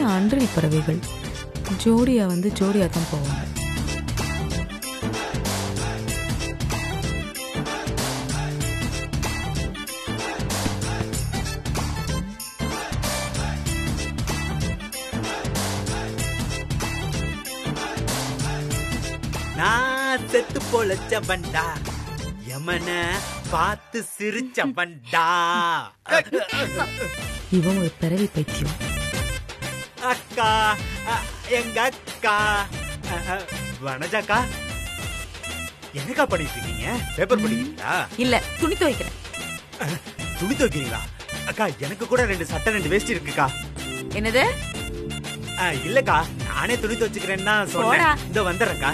அன்றில் பறவைகள் ஜோடியா வந்து ஜோடியா தான் போவாங்க நான் செத்து பொழைச்சவன்டா யமன பார்த்து சிரிச்சவன்டா இவன் ஒரு பிறவி பைத்தியம் அக்கா அ, எங்க அக்கா அ, அ, வனஜாக்கா என்னக்கா பண்ணிட்டு இருக்கீங்க பேப்பர் படிக்கிறீங்களா இல்ல துணி துவைக்கிறேன் துணி துவைக்கிறீங்களா அக்கா எனக்கு கூட ரெண்டு சட்டை ரெண்டு வேஷ்டி இருக்குக்கா என்னது அ, இல்லக்கா நானே துணி துவைச்சுக்கிறேன்னு தான் போடா. சொன்னேன் இந்த வந்துடுறேன்க்கா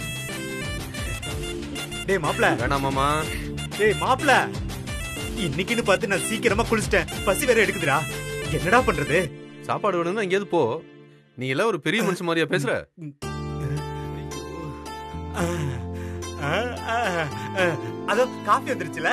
டேய் மாப்ள வேணாம் மாமா டேய் மாப்ள இன்னைக்குன்னு பார்த்து நான் சீக்கிரமா குளிச்சிட்டேன் பசி வேற எடுக்குதுடா என்னடா பண்றது சாப்பாடு வேணும்னா எங்கேயாவது போ நீ எல்லாம் ஒரு பெரிய மனுஷன் மாதிரியா பேசுற ஆ, ஆ, ஆ, ஆ. அதோ காஃபி வந்துருச்சுல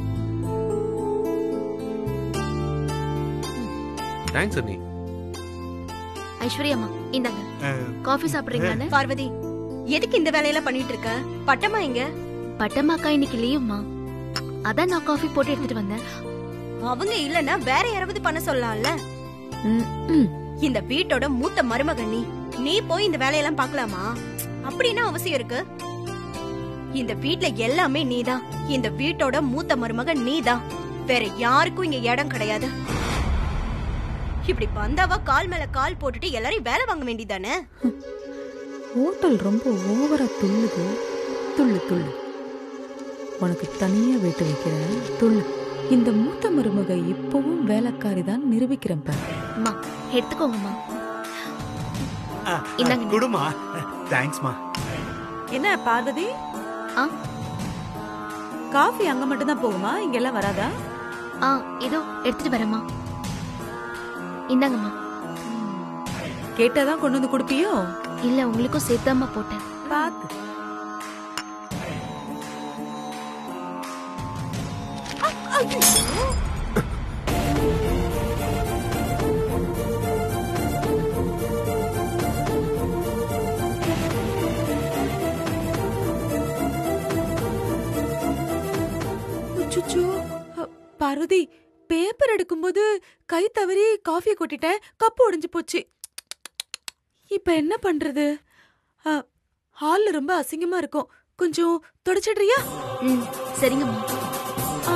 தேங்க்ஸ் அண்ணி ஐஸ்வர்யாமா இந்தாங்க ஆ, காஃபி சாப்பிடுறீங்களான்னு பார்வதி எதுக்கு இந்த வேலையெல்லாம் பண்ணிட்டு இருக்க பட்டமா எங்க பட்டமாக்கா இன்னைக்கு லீவுமா அதான் நான் காஃபி போட்டு எடுத்துட்டு வந்தேன் அவங்க இல்லனா வேற யாராவது பண்ண சொல்லலாம்ல ம், ம். இந்த வீட்டோட மூத்த மருமகன் நீ நீ போய் இந்த வேலையெல்லாம் பார்க்கலாமா அப்படின்னு அவசியம் இருக்கு இந்த வீட்ல எல்லாமே நீதான் இந்த வீட்டோட மூத்த மருமகன் நீதான் வேற யாருக்கும் இங்க இடம் கிடையாது இப்படி பந்தாவா கால் மேல கால் போட்டுட்டு எல்லாரையும் வேலை வாங்க வேண்டியதானே ஹோட்டல் ரொம்ப ஓவரா துள்ளுது துள்ளு துள்ளு உனக்கு தனியா வீட்டு வைக்கிறேன் துள்ளு இந்த மூத்த மருமக இப்பவும் வேலைக்காரி தான் நிரூபிக்கிறேன் பாரு அம்மா எடுத்துக்கோங்கம்மா ஆ, இந்தாங்க. குடுமா தேங்க்ஸ்மா என்ன பார்வதி ஆ காஃபி அங்க மட்டும் தான் போகுமா இங்க எல்லாம் வராதா ஆ இதோ எடுத்துட்டு வரேம்மா இந்தாங்கம்மா கேட்டாதான் கொண்டு வந்து கொடுப்பியோ இல்ல உங்களுக்கும் சேர்த்தாம்மா போட்டேன் பாத்து அச்சச்சோ. அ, பார்வதி பேப்பர் எடுக்கும்போது கை தவறி காஃபி கொட்டிட்டேன் கப்பு உடைஞ்சு போச்சு இப்ப என்ன பண்றது அ, ஹால்ல ரொம்ப அசிங்கமா இருக்கும் கொஞ்சம் தொடச்சிடுறியா ம் சரிங்கம்மா ஆ.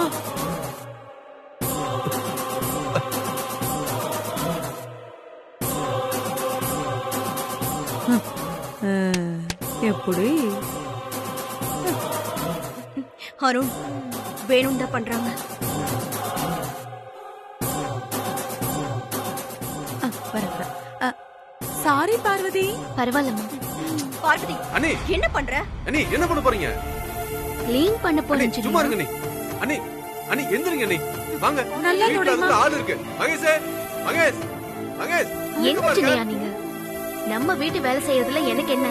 எப்படி அருண் வேணும் தான் பண்றாங்க சாரி பார்வதி பரவாயில்லம்மா பார்வதி அண்ணி என்ன பண்ற அண்ணி என்ன பண்ண போறீங்க க்ளீன் பண்ண அண்ணி போறேன் சும்மா ஜெனிமா. இருங்க அண்ணி அண்ணி அண்ணி எந்திரிங்க அண்ணி வாங்க நல்லா வீட்டுல தொடமா. அதுக்கு ஆள் இருக்கு மகேஷ் மகேஷ் மகேஷ் என்ன எங்க பாருங்க? ஜெனியா நீங்க நம்ம வீட்டு வேலை செய்யறதுல எனக்கு என்ன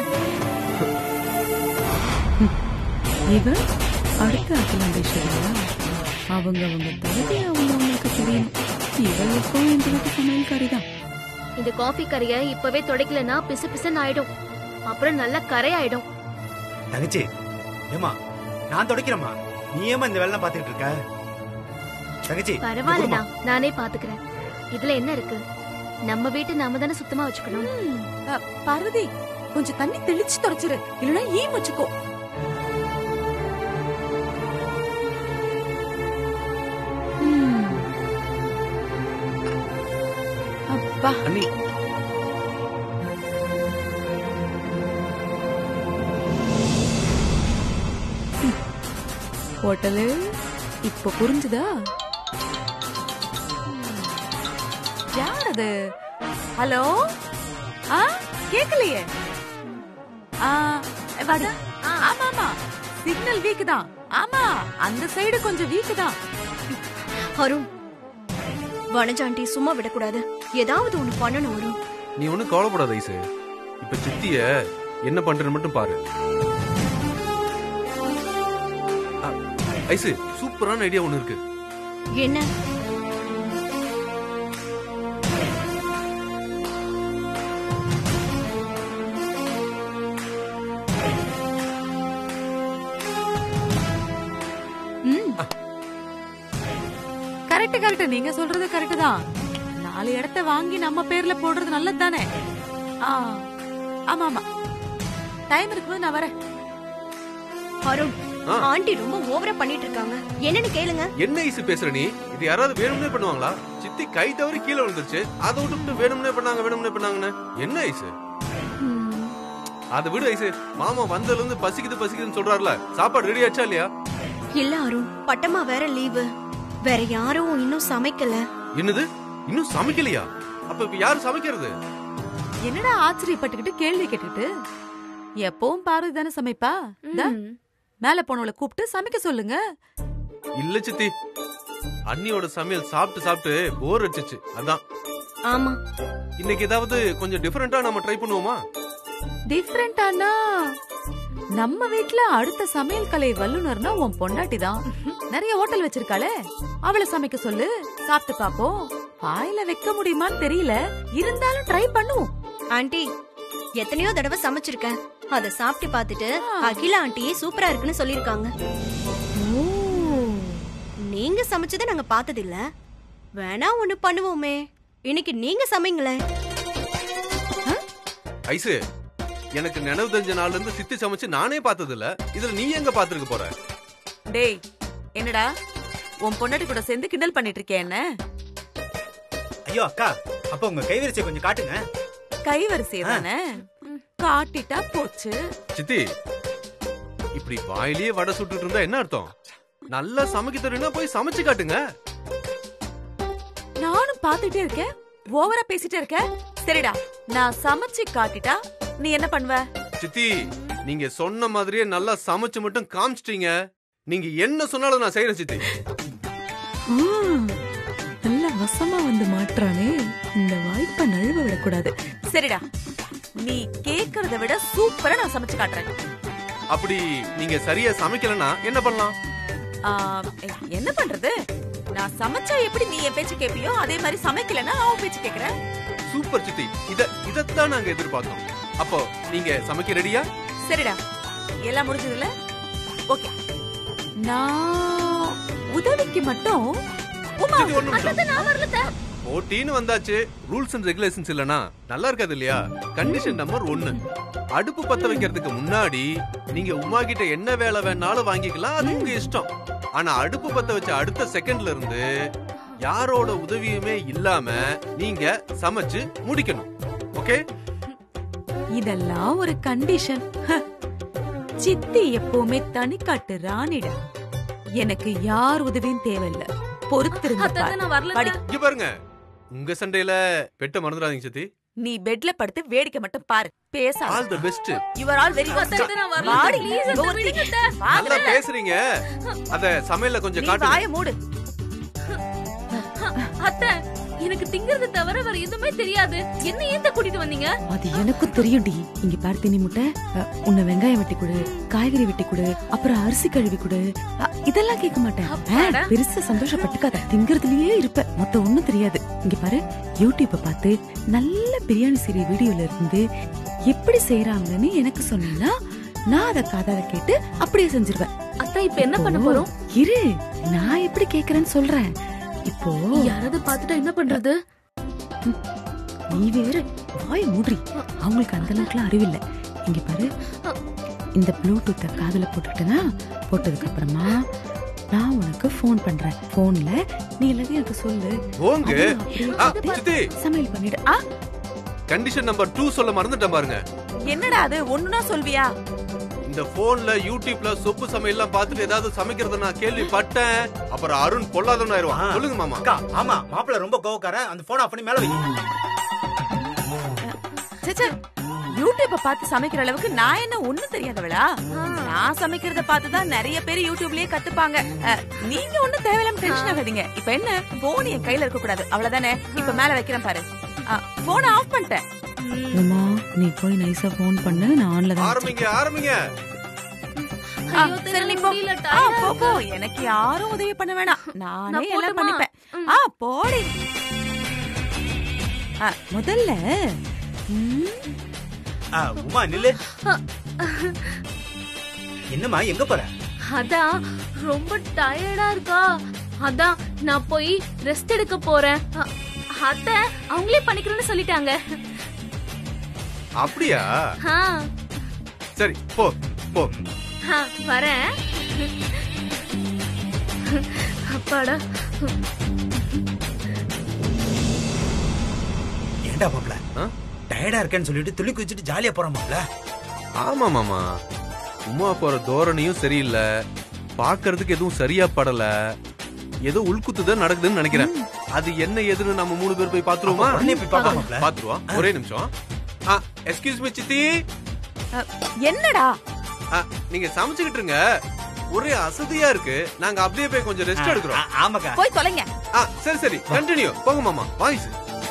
இவன் அடுத்த அகிலாண்டேஸ்வரியா அவங்க அவங்க தகுதி அவங்க அவங்களுக்கு தெரியும் இவள் எப்போ இந்த வீட்டு சமையல்காரி தான் இந்த காஃபி கரைய இப்பவே துடைக்கலனா பிசு பிசுன்னு ஆயிடும் அப்புறம் நல்லா கரை ஆயிடும் தங்கச்சி ஏமா நான் துடைக்கிறேம்மா நீ ஏமா இந்த வேலை பாத்துக்கிட்டு இருக்க தங்கச்சி இங்க பரவாயில்லடா கொடும்மா. நானே பாத்துக்கிறேன் இதுல என்ன இருக்கு நம்ம வீட்டு நாம தானே சுத்தமா வச்சுக்கணும் ம், அ, பார்வதி கொஞ்சம் தண்ணி தெளிச்சு தொடச்சிரு இல்லனா ஈ வச்சுக்கோ ம். அப்பா அண்ணி ஹோட்டலு இப்ப புரிஞ்சுதா யார் அது ஹலோ ஆ கேக்கலையே ஆ வாடி ஆமா ஆமா சிக்னல் வீக் தான் ஆமா அந்த சைடு கொஞ்சம் வீக் தான் அருண் வனஜாண்டி சும்மா விடக்கூடாது ஏதாவது ஒண்ணு பண்ணணும் அருண் நீ ஒண்ணும் கவலைப்படாத ஐசு இப்ப சித்திய என்ன பண்றேன்னு மட்டும் பாரு அ, ஐசு சூப்பரான ஐடியா ஒண்ணு இருக்கு என்ன கரெக்ட் கரெக்ட் நீங்க சொல்றது கரெக்ட் தான் நாலு இடத்த வாங்கி நம்ம பேர்ல போடுறது நல்லது தானே ஆ ஆமா ஆமா டைம் இருக்கும்போது நான் வரேன் அருண் ஆ. ஆண்டி ரொம்ப ஓவரா பண்ணிட்டு இருக்காங்க என்னன்னு கேளுங்க என்ன ஐசு பேசுற நீ இது யாராவது வேணும்னே பண்ணுவாங்களா சித்தி கை தவறி கீழே விழுந்துருச்சு அதை விட்டுட்டு வேணும்னே பண்ணாங்க வேணும்னே பண்ணாங்கன்னு என்ன ஐசு அதை விடு ஐசு மாமா வந்ததுல இருந்து பசிக்குது பசிக்குதுன்னு சொல்றாருல சாப்பாடு ரெடி ஆச்சா இல்லையா இல்ல அருண் பட்டமா வேற லீவு வேற யாரும் இன்னும் சமைக்கல என்னது இன்னும் சமைக்கலையா அப்ப இப்ப யாரு சமைக்கிறது என்னடா ஆச்சரியப்பட்டுக்கிட்டு கேள்வி கேட்டுக்கிட்டு எப்பவும் பார்வதி தானே சமைப்பா இந்தா, ம். மேல போனவளை கூப்பிட்டு சமைக்க சொல்லுங்க இல்ல சித்தி அண்ணியோட சமையல் சாப்பிட்டு சாப்பிட்டு போர் அடிச்சிச்சு அதான் ஆமா இன்னைக்கு ஏதாவது கொஞ்சம் டிஃபரெண்டா நம்ம ட்ரை பண்ணுவோமா டிஃப்ரெண்டானா நம்ம வீட்ல அடுத்த சமையல் கலை வல்லுனர்னா உன் பொண்டாட்டி தான் நிறைய ஹோட்டல் வச்சிருக்காளே அவளை சமைக்க சொல்லு சாப்பிட்டு பாப்போம் வாயில வைக்க முடியுமான்னு தெரியல இருந்தாலும் ட்ரை பண்ணுவோம் ஆண்டி எத்தனையோ தடவை சமைச்சிருக்கேன் அத சாப்பிட்டு பார்த்துட்டு அகிலா ஆண்டி சூப்பரா இருக்குன்னு சொல்லிருக்காங்க நீங்க சமைச்சதை நாங்க பார்த்தது இல்ல வேணா ஒண்ணு பண்ணுவோமே இன்னைக்கு நீங்க சமைங்களேன் ஐசு எனக்கு நினைவு தெரிஞ்ச நாள்ல இருந்து சித்தி சமைச்சு நானே பார்த்தது இல்ல இதுல நீ எங்க பாத்துருக்க போற டேய் என்னடா உன் பொண்டாட்டி கூட சேர்ந்து கிண்டல் பண்ணிட்டு இருக்கேன் என்ன ஐயோ அக்கா அப்ப உங்க கைவரிசை கொஞ்சம் காட்டுங்க கைவரிசை தானே காட்டிட்டா போச்சு சித்தி இப்படி வாயிலேயே வடை சுட்டுட்டு இருந்தா என்ன அர்த்தம் நல்லா சமைக்க தெரியும்னா போய் சமைச்சு காட்டுங்க நானும் பாத்துட்டே இருக்கேன் ஓவரா பேசிட்டே இருக்க சரிடா நான் சமைச்சு காட்டிட்டா நீ என்ன பண்ணுவ சித்தி நீங்க சொன்ன மாதிரியே நல்லா சமைச்சு மட்டும் காமிச்சிட்டீங்க நீங்க என்ன சொன்னாலும் நான் செய்யறேன் சித்தி நல்ல வசமா வந்து மாட்டுறானே இந்த வாய்ப்பை நழுவ விடக்கூடாது சரிடா நீ கேக்குறத விட சூப்பரா நான் சமைச்சு காட்டுறேன் அப்படி நீங்க சரியா சமைக்கலன்னா என்ன பண்ணலாம் ஆ, என்ன பண்றது நான் சமைச்சா எப்படி நீ என் பேச்சு கேப்பியோ அதே மாதிரி சமைக்கலன்னா நான் உன் பேச்சு கேக்குறேன் சூப்பர் சித்தி இத இதத்தான் நாங்க எதிர்பார்த்தோம் அப்போ நீங்க சமைக்க ரெடியா சரிடா எல்லாம் முடிஞ்சதுல ஓகே நான் உதவிக்கு மட்டும் உமா சித்தி, ஒரு நிமிஷம். அத்தை, நான் வரல அத்தை. போட்டின்னு வந்தாச்சு ரூல்ஸ் அண்ட் ரெகுலேஷன்ஸ் இல்லனா நல்லா இருக்காது இல்லையா கண்டிஷன் நம்பர் ஒன்னு அடுப்பு பத்த வைக்கிறதுக்கு முன்னாடி நீங்க உமா கிட்ட என்ன வேலை வேணாலும் வாங்கிக்கலாம் அது உங்க இஷ்டம் ஆனா அடுப்பு பத்த வச்ச அடுத்த செகண்ட்ல இருந்து யாரோட உதவியுமே இல்லாம நீங்க சமைச்சு முடிக்கணும் ஓகே இதெல்லாம் ஒரு கண்டிஷன் சித்தி எப்பவுமே தனிக்காட்டு ராணிடா எனக்கு யார் உதவியும் தேவையில்ல பொறுத்திருந்து அத்தை, பாரு. நான் வரல படி. அத்தை. இங்க பாருங்க உங்க சண்டையில பெட்ட மறந்துடாதீங்க சித்தி நீ பெட்ல படுத்து வேடிக்கை மட்டும் பாரு பேசாத all the best you are all very அத்தை, அத்தை, நான் வரல வாடி, அத்தை. Please, அத்தை, கௌரி. விடுங்க அத்தை. நல்லா பேசுறீங்க அத சமையல்ல கொஞ்சம் நீ காட்டுங்க வாய மூடு அத்தை எனக்கு திங்கறத தவிர வேற எதுவுமே தெரியாது என்ன ஏன் கூட்டிட்டு வந்தீங்க அது எனக்கும் தெரியும்டி இங்க பாரு தினி முட்டை அ, உன்னை வெங்காயம் வெட்டி கொடு காய்கறி வெட்டி கொடு அப்புறம் அரிசி கழுவி கொடு அ, இதெல்லாம் கேட்க மாட்டேன் ஆ, அப்பாடா. பெருசா சந்தோஷப்பட்டுக்காத திங்கறதுலயே இருப்ப மொத்தம் ஒண்ணும் தெரியாது இங்க பாரு யூடியூப்ப பார்த்து நல்ல பிரியாணி செய்யற வீடியோல இருந்து எப்படி செய்யறாங்கன்னு எனக்கு சொன்னீங்கன்னா நான் அதை காதால கேட்டு அப்படியே செஞ்சிருவேன் அத்தை இப்ப என்ன பண்ண இப்போ, போறோம் இரு நான் எப்படி கேக்குறேன்னு சொல்றேன் இப்போ யாராவது பாத்துட்டா என்ன பண்றது நீ வேற வாய் மூடி அவங்களுக்கு அந்த அளவுக்குலாம் அறிவில்லை இங்க பாரு இந்த ப்ளூடூத்தை காதுல போட்டுக்கிட்டனா போட்டதுக்கு அப்புறமா நான் உனக்கு ஃபோன் பண்றேன் போன்ல நீ எல்லாத்தையும் எனக்கு சொல்லு போங்க அப்புறம் அப்படியே ஆ, பார்த்து சித்தி சமையல் பண்ணிடு ஆ கண்டிஷன் நம்பர் டூ சொல்ல மறந்துட்டேன் பாருங்க என்னடா அது ஒண்ணுனா சொல்வியா இந்த போன்ல யூடியூப்ல சொப்பு சமையல்லாம் பார்த்துட்டு ஏதாவது சமைக்கிறத நான் கேள்விப்பட்டேன் அப்புறம் அருண் பொல்லாதவன் ஆயிருவான் ஆ. சொல்லுங்க மாமா அக்கா ஆமா மாப்பிள்ள ரொம்ப கோவக்காரன் அந்த போன் ஆஃப் பண்ணி மேல வைங்க சச்சா யூடியூப்ப பார்த்து சமைக்கிற அளவுக்கு நான் என்ன ஒண்ணும் தெரியாதவளா நான் சமைக்கிறத பார்த்து தான் நிறைய பேர் யூடியூப்லயே கத்துப்பாங்க அஹ், நீங்க ஒண்ணும் தேவையில்லாம டென்ஷன் ஆகாதீங்க இப்ப என்ன போன் என் கையில இருக்க கூடாது அவ்வளவுதானே இப்ப மேல வைக்கிறேன் பாரு போன ஆஃப் பண்ணிட்டேன் உமா நீ போய் நைஸா ஃபோன் பண்ணு நான் ஆன்ல தான் ஆரம்பிங்க ஆரம்பிங்க ஆ, ஐயோ, சரி நீ தெரியல, போ. முடியல, ஆ, tired போ, ஆ போ. இருக்கு. எனக்கு யாரும் உதவி பண்ண வேணாம் நானே நான் எல்லாம் போட்டுமா? பண்ணிப்பேன் ம். ஆ போடி ஆ, முதல்ல ம், ஆ, உமா நில்லு என்னம்மா எங்க போற அதான் ரொம்ப டயர்டா இருக்கா அதான் நான் போய் ரெஸ்ட் எடுக்க போறேன் அ- அத்தை அவங்களே பண்ணிக்கிறேன்னு சொல்லிட்டாங்க அப்படியா ஆ, சரி போ போ ஆ, வரேன் அப்பாடா ஏன்டா மாப்ள ஆ? டயர்டா இருக்கேன்னு சொல்லிட்டு துள்ளி குதிச்சுட்டு ஜாலியா போறான் மாப்ள ஆமா மாமா உமா போற தோரணையும் சரியில்லை பார்க்கிறதுக்கு எதுவும் சரியா படல ஏதோ உள்குத்துதான் நடக்குதுன்னு நினைக்கிறேன் அது என்ன ஏதுன்னு நம்ம மூணு பேர் போய் பாத்துருவோமா அப்ப உடனே போய் பார்க்கலாம் மாப்ள. பாத்துருவோம் ஒரே நிமிஷம் எக்ஸ்கியூஸ் மீ சித்தி என்னடா ஆ, நீங்க சமைச்சுக்கிட்டு இருங்க ஒரே அசதியா இருக்கு நாங்க அப்படியே போய் கொஞ்சம் ரெஸ்ட் எடுக்கிறோம் ஆ, ஆமாக்கா போய் தொலைங்க ஆ சரி சரி கண்டினியூ போங்க மாமா வாங்க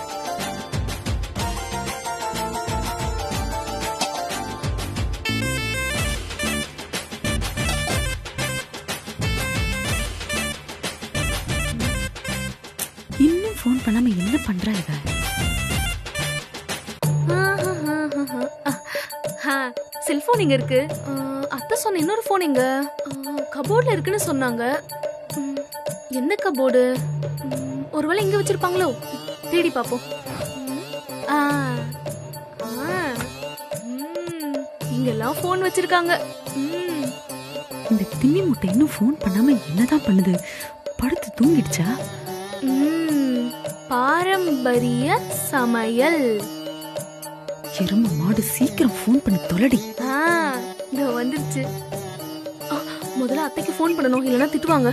இன்னும் ஃபோன் பண்ணாம என்ன பண்றா இவ செல்போன் இங்க இருக்கு ஆ, அத்தை சொன்ன இன்னொரு போன் எங்க கபோர்ட்ல இருக்குன்னு சொன்னாங்க ம், எந்த கபோர்டு ம், ஒருவேளை இங்க வச்சிருப்பாங்களோ தேடி பாப்போம் ம், ஆ, ஆ, ம், இங்கெல்லாம் போன் வச்சிருக்காங்க ம், இந்த திம்மி முட்டை இன்னும் ஃபோன் பண்ணாம என்னதான் பண்ணுது படுத்து தூங்கிடுச்சா ம், பாரம்பரிய சமையல் எரும மாடு சீக்கிரம் ஃபோன் பண்ணி தொலைடி ஆ, இதோ வந்துருச்சு ஆ, முதல்ல அத்தைக்கு ஃபோன் பண்ணணும் இல்லைன்னா திட்டுவாங்க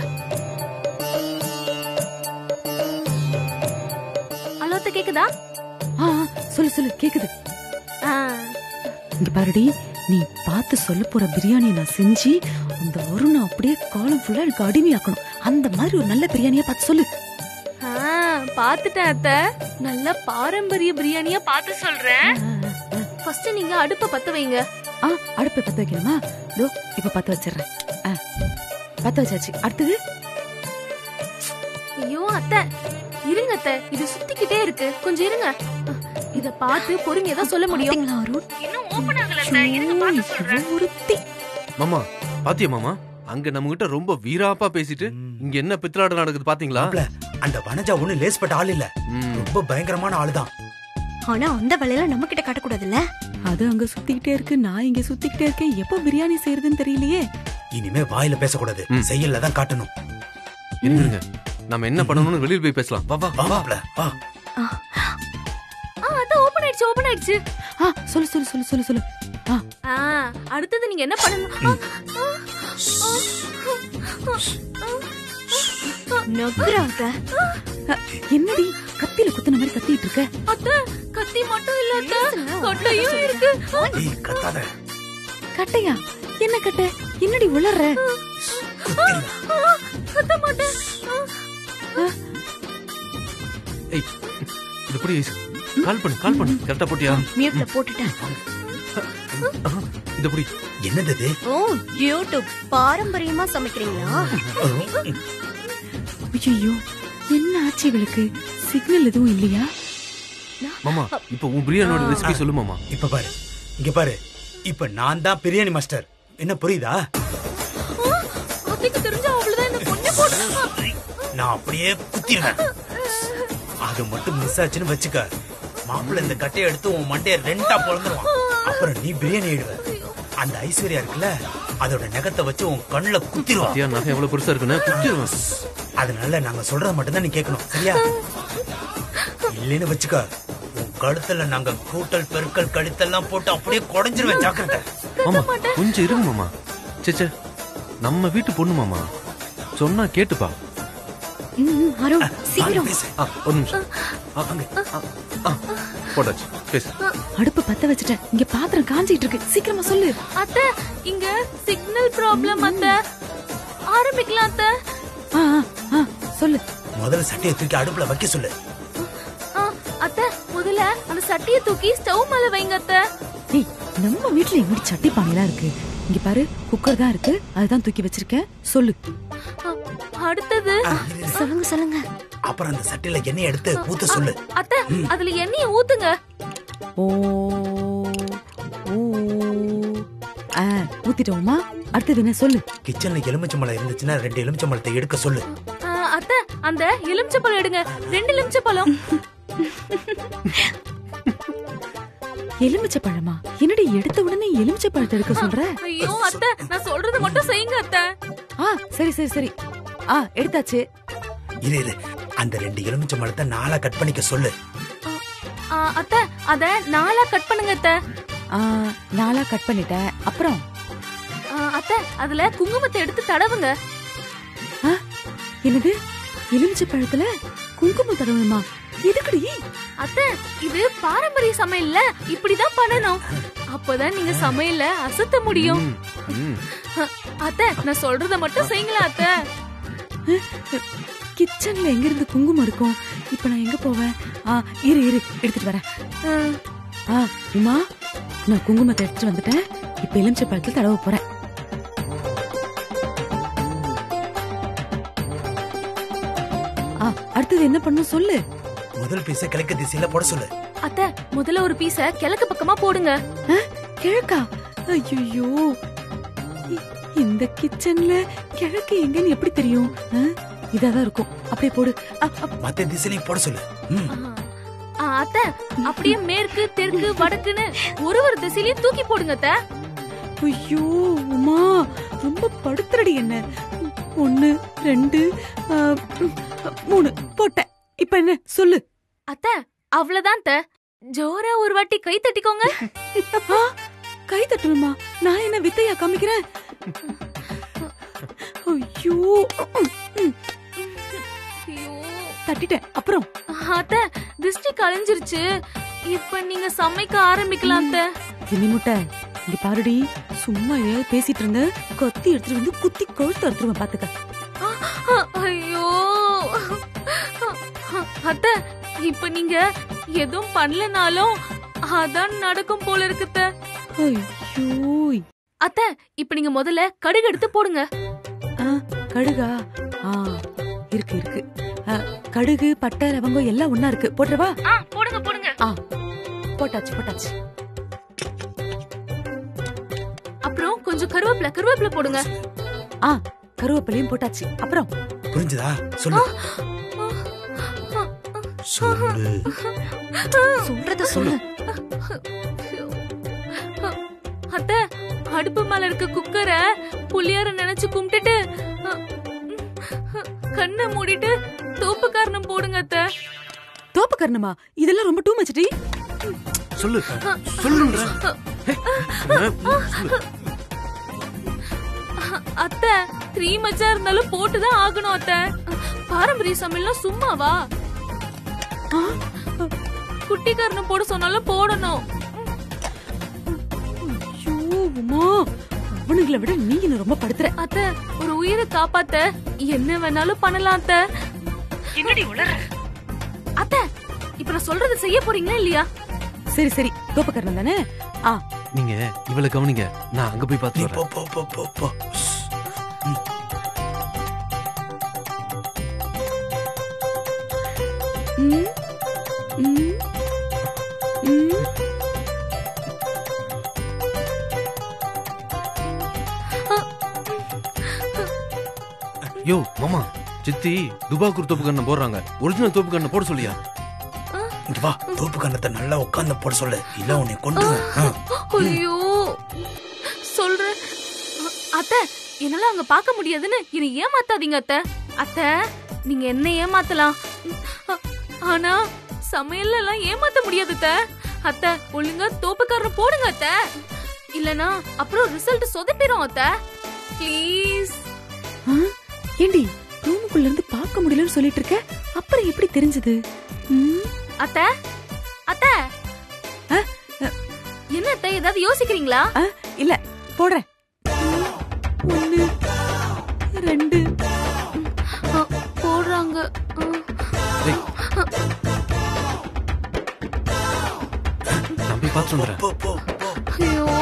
ஹலோ அத்தை கேக்குதா ஆ ஆ, சொல்லு சொல்லு கேக்குது ஆ, இங்க பாருடி நீ பார்த்து சொல்ல போற பிரியாணியை நான் செஞ்சு அந்த வருணை அப்படியே காலம் ஃபுல்லா எனக்கு அடிமையாக்கணும் அந்த மாதிரி ஒரு நல்ல பிரியாணியா பார்த்து சொல்லு ஆ, பாத்துட்டேன் அத்தை நல்ல பாரம்பரிய பிரியாணியா பார்த்து சொல்றேன் ஃபர்ஸ்ட் நீங்க அடுப்ப பத்த வைங்க ஆ அடுப்பை பத்த வைக்கணுமா இதோ இப்ப பத்த வச்சிடுறேன் ஆ, பத்த வச்சாச்சு அடுத்தது ஐயோ அத்தை இருங்க அத்தை இது சுத்திக்கிட்டே இருக்கு கொஞ்சம் இருங்க இத பார்த்து பொறுமையா தான் சொல்ல முடியும் பாத்தீங்களா அருண் இன்னும் ஓபன் ஆகல அத்தை இருங்க பார்த்து சொல்றேன் இவ ஒருத்தி மாமா பாத்தியா மாமா அங்க நம்ம கிட்ட ரொம்ப வீராப்பா பேசிட்டு ம். இங்க என்ன பித்தலாட்டம் நடக்குது பாத்தீங்களா மாப்ள அந்த வனஜா ஒண்ணு லேஸ்பட்ட ஆள் இல்ல ம். ரொம்ப பயங்கரமான ஆளுதான் ஆனா அந்த வேலையில நம்ம கிட்ட காட்டக்கூடாதுல்ல அது அங்க சுத்திக்கிட்டே இருக்கு நான் இங்க சுத்திக்கிட்டே இருக்கேன் எப்போ பிரியாணி செய்யறதுன்னு தெரியலையே இனிமே வாயில பேசக்கூடாது ம். செயல்ல தான் காட்டணும் இருங்க நம்ம என்ன பண்ணணும்னு வெளியில போய் பேசலாம் வா வா வா மாப்ள வா ஆ அத்தை ஓபன் ஆயிடுச்சு ஓபன் ஆயிடுச்சு ஆ சொல்லு சொல்லு சொல்லு சொல்லு சொல்லு ஆ ஆ அடுத்தது நீங்க என்ன பண்ணணும் ஆ, ஆ, ஆ, ஆ, ஆ, நகுறாங்க அ, என்னடி கத்தியில குத்துன மாதிரி கத்திட்டு இருக்க அத்தை கத்தி மட்டும் இல்ல அத்தை கொட்டையும் இருக்கு ஆ, ஏய் கத்தாத கட்டையா என்ன கட்டை என்னடி உளற குத்திரு. ஆ, கத்த மாட்டேன் ஆ, ஏய் இது புடி கால் பண்ணு கால் பண்ணு கரெக்டா போட்டியா மியூட்ல போட்டுட்டேன் இது புடி என்னது இது ஓ யூடியூப் பாரம்பரியமா சமைக்கிறீங்களா ஐயோ என்ன ஆச்சு இவளுக்கு சிக்னல் எதுவும் இல்லையா மாமா இப்போ உன் பிரியாணியோட ரெசிபி சொல்லு மாமா இப்ப பாரு இங்க பாரு இப்ப நான் தான் பிரியாணி மாஸ்டர் என்ன புரியுதா அத்தைக்கு தெரிஞ்சா அவ்வளவுதான் இந்த பொண்ணு போட்டு நான் அப்படியே குத்திடுவேன் அது மட்டும் மிஸ் ஆச்சுன்னு வச்சுக்க மாப்பிள்ளை இந்த கட்டையை எடுத்து உன் மண்டைய ரெண்டா பொழந்துருவான் அப்புறம் நீ பிரியாணி ஆயிடுவ அந்த ஐஸ்வர்யா இருக்குல்ல அதோட நகத்தை வச்சு உன் கண்ணுல குத்திடுவான் பாத்தியா நகை எவ்வளவு பெருசா இருக்குன்னு குத்திடுவேன் அதனால நாங்க சொல்றத மட்டும் தான் நீ கேட்கணும் சரியா இல்லைன்னு வச்சுக்க உன் கழுத்துல நாங்க கூட்டல் பெருக்கல் கழுத்தெல்லாம் போட்டு அப்படியே குடஞ்சிருவேன் ஜாக்கிரதை மாமா கொஞ்சம் இருங்க மாமா சேச்சே நம்ம வீட்டு பொண்ணு மாமா சொன்னா கேட்டுப்பா ம், ம், அருண் வாங்க, சீக்கிரம் பேசு. ஆ, ஒரு நிமிஷம் ஆ, அங்க. ஆ, ஆ, போட்டாச்சு பேசு அடுப்பு பத்த வச்சுட்டேன் இங்க பாத்திரம் காஞ்சிட்டு இருக்கு சீக்கிரமா சொல்லு அத்தை இங்க சிக்னல் ப்ராப்ளம் அத்தை ஆரம்பிக்கலாம் அத்தை ஆ ஆ, ஆ சொல்லு முதல்ல சட்டையை தூக்கி அடுப்புல வைக்க சொல்லு ஆ, அத்தை முதல்ல அந்த சட்டியை தூக்கி ஸ்டவ் மேல வைங்க அத்தை ஏய் நம்ம வீட்ல எங்கடி சட்டி பானைலாம் இருக்கு இங்க பாரு குக்கர் தான் இருக்கு அதுதான் தூக்கி வச்சிருக்கேன் சொல்லு ஆ, அடுத்தது ஆ, இரு, இரு. சொல்லுங்க சொல்லுங்க அப்புறம் அந்த சட்டையில எண்ணெய் எடுத்து ஊத்த சொல்லு அத்தை அதுல எண்ணெய ஊத்துங்க ஓ ஓ ஆ ஊத்திட்டோமா அடுத்தது என்ன சொல்லு கிச்சன்ல எலுமிச்சம்பழம் இருந்துச்சுன்னா ரெண்டு எலுமிச்சம்பழத்தை எடுக்க சொல்லு ஆ, அத்தை அந்த எலுமிச்சை பழம் எடுங்க ரெண்டு எலுமிச்சை பழம் எலுமிச்சை பழமா என்னடி எடுத்த உடனே எலுமிச்சை பழத்தை எடுக்க சொல்ற ஐயோ அத்தை நான் சொல்றது மட்டும் செய்யுங்க அத்தை ஆ சரி சரி சரி ஆ எடுத்தாச்சு இரு இரு அந்த ரெண்டு எலுமிச்சை மரத்தை நாளா கட் பண்ணிக்க சொல்லு ஆ, அத்தை அத நாலா கட் பண்ணுங்க அத்தை ஆ நாளா கட் பண்ணிட்டேன் அப்புறம் ஆ, அத்தை அதுல குங்குமத்தை எடுத்து தடவுங்க ஆ, என்னது எலுமிச்சை பழத்துல குங்குமம் தடவணுமா எதுக்குடி அத்தை இது பாரம்பரிய சமையல்ல இப்படிதான் பண்ணணும் அப்பதான் நீங்க சமையல்ல அசத்த முடியும் ம், ம். அத்தை நான் சொல்றத மட்டும் செய்யுங்களா அத்தை கிச்சன்ல எங்க இருந்து குங்குமம் இருக்கும் இப்ப நான் எங்க போவேன் ஆ இரு இரு எடுத்துட்டு வரேன் ஆ, ஆ உமா நான் குங்குமத்தை எடுத்துட்டு வந்துட்டேன் இப்ப எலுமிச்சை பழத்துல தடவ போறேன் ஆ அடுத்தது என்ன பண்ணும் சொல்லு முதல் பீஸ கிழக்கு திசையில போட சொல்லு அத்தை முதல்ல ஒரு பீஸ கிழக்கு பக்கமா போடுங்க கிழக்கா ஐயோ இந்த கிச்சன்ல கிழக்கு எங்கன்னு எப்படி தெரியும் ஆ, இதாதான் இருக்கும் அப்படியே போடு ஆ, ஆ, மத்த திசையிலையும் போட சொல்லு ம். ஆ, அத்தை அப்படியே மேற்கு தெற்கு வடக்குன்னு ஒரு ஒரு திசையிலயும் தூக்கி போடுங்க அத்தை ஐயோ உமா ரொம்ப படுத்துறடி என்ன ஒன்னு ரெண்டு ஆ, ம், மூணு போட்டேன் இப்ப என்ன சொல்லு அத்தை அவ்வளவுதான் அத்தை ஜோரா ஒரு வாட்டி கை தட்டிக்கோங்க ஆ, கை தட்டணுமா நான் என்ன வித்தையா காமிக்கிறேன் ஐயோ ம், ம், ஐயோ. தட்டிட்டேன் அப்புறம் அத்தை திருஷ்டி கலைஞ்சிருச்சு இப்ப நீங்க சமைக்க ஆரம்பிக்கலாம் அத்தை தினி முட்டை இங்க பாருடி சும்மா ஏதாவது பேசிட்டு இருந்த கத்தி எடுத்துட்டு வந்து குத்தி கொழுத்து எடுத்துருவேன் பாத்துக்க ஐயோ அத்தை இப்ப நீங்க எதுவும் பண்ணலனாலும் அதான் நடக்கும் போல இருக்கு அத்தை. ஐயோ அத்தை இப்ப நீங்க முதல்ல கடுகு எடுத்து போடுங்க ஆ, கடுகா ஆ இருக்கு இருக்கு ஆ, கடுகு பட்டை லவங்கம் எல்லாம் ஒண்ணா இருக்கு போட்டுறவா ஆ போடுங்க போடுங்க ஆ போட்டாச்சு போட்டாச்சு அப்புறம் கொஞ்சம் கருவேப்பிலை கருவேப்பிலை போடுங்க ஆ கருவேப்பிலையும் போட்டாச்சு அப்புறம் புரிஞ்சுதா சொல்லு சொல்லு சொல்றத சொல்லு அத்தை அடுப்பு மேல இருக்க குக்கரை புளியார நினைச்சு கும்பிட்டுட்டு கண்ணை மூடிட்டு தோப்பு காரணம் போடுங்க அத்தை தோப்பு கரணமா இதெல்லாம் ரொம்ப டூ மச்டி சொல்லு சொல்லுன்ற அத்தை த்ரீ மச்சா இருந்தாலும் போட்டுதான் ஆகணும் அத்தை பாரம்பரிய சமையல்லாம் சும்மாவா குட்டி காரணம் போட சொன்னாலும் போடணும் ஐயோ உமா அவனுங்களை விட நீ என்ன ரொம்ப படுத்துற அத்தை ஒரு உயிரை காப்பாத்த என்ன வேணாலும் பண்ணலாம் அத்தை அத்தை இப்ப நான் சொல்றது செய்ய போறீங்களா இல்லையா சரி சரி தோப்பு கரணம் தானே ஆ நீங்க இவளை கவனிங்க நான் அங்க போய் நீ பார்த்து போ வரேன் போ போ போ போ ம். ம் ம் ம் யோ மாமா சித்தி துபாக்கூர் தோப்பு கண்ணை போடுறாங்க ஒரிஜினல் தோப்பு கண்ணை போட சொல்லியா இங்க வா தோப்பு கண்ணத்தை நல்லா உட்கார்ந்து போட சொல்லு இல்ல உன்னை கொண்டு ஐயோ சொல்றேன் அ- அத்தை என்னால அங்க பார்க்க முடியாதுன்னு என்னை ஏமாத்தாதீங்க அத்தை அத்தை நீங்க என்ன ஏமாத்தலாம் அ- ஆனா சமையல்ல எல்லாம் ஏமாத்த முடியாது அத்தை அத்தை ஒழுங்கா தோப்புக்காரன் போடுங்க அத்தை இல்லனா அப்புறம் ரிசல்ட் சொதப்பிடும் அத்தை ப்ளீஸ் ஆ? ஏண்டி ரூமுக்குள்ள இருந்து பார்க்க முடியலன்னு சொல்லிட்டு இருக்க அப்புறம் எப்படி தெரிஞ்சது ம் அத்தை அத்தை அ, என்ன அத்தை ஏதாவது யோசிக்கிறீங்களா ஆ, இல்ல போடுறேன் ஒன்னு ரெண்டு அ, போடுறாங்க அ. டேய். நான் போய் பார்த்து வந்துடுறேன் போ போ போ ஐயோ